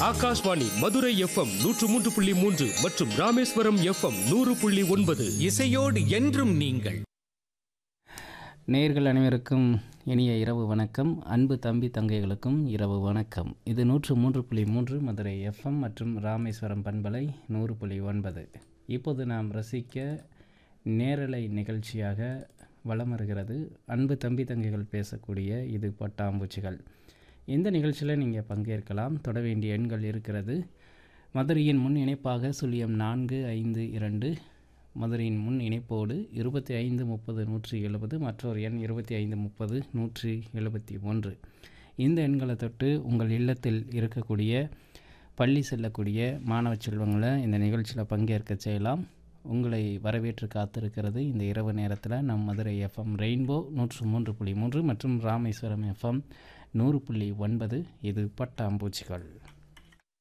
Akashvani Madurai FM நூற்று மூன்று புள்ளி மூன்று மற்றும் ராமேஸ்வரம் எஃப்எம் நூறு புள்ளி ஒன்பது இசையோடு என்றும் நீங்கள் நேயர்கள் அனைவருக்கும் இனிய இரவு வணக்கம் அன்பு தம்பி தங்கைகளுக்கும் இரவு வணக்கம் இது நூற்று மூன்று புள்ளி மூன்று மதுரை எஃப்எம் மற்றும் ராமேஸ்வரம் பண்பலை நூறு புள்ளி ஒன்பது இப்போது நாம் ரசிக்க நேரலை நிகழ்ச்சியாக வலம் வருகிறது அன்பு தம்பி தங்கைகள் பேசக்கூடிய இது பட்டாம்பூச்சிகள் இந்த நிகழ்ச்சியில் நீங்கள் பங்கேற்கலாம் தொட வேண்டிய எண்கள் இருக்கிறது மதுரையின் முன் இணைப்பாக சுழியம் நான்கு ஐந்து இரண்டு மதுரையின் முன் இணைப்போடு இருபத்தி ஐந்து முப்பது நூற்றி எழுபது மற்றொரு எண் இருபத்தி ஐந்து முப்பது நூற்றி எழுபத்தி ஒன்று இந்த எண்களை தொட்டு உங்கள் இல்லத்தில் இருக்கக்கூடிய பள்ளி செல்லக்கூடிய மாணவ செல்வங்களை இந்த நிகழ்ச்சியில் பங்கேற்க செய்யலாம் உங்களை வரவேற்று காத்திருக்கிறது இந்த இரவு நேரத்தில் நம் மதுரை எஃப்எம் ரெயின்போ நூற்று மூன்று புள்ளி மூன்று மற்றும் ராமேஸ்வரம் எஃப்எம் நூறு புள்ளி ஒன்பது இது பட்டாம்பூச்சிகள்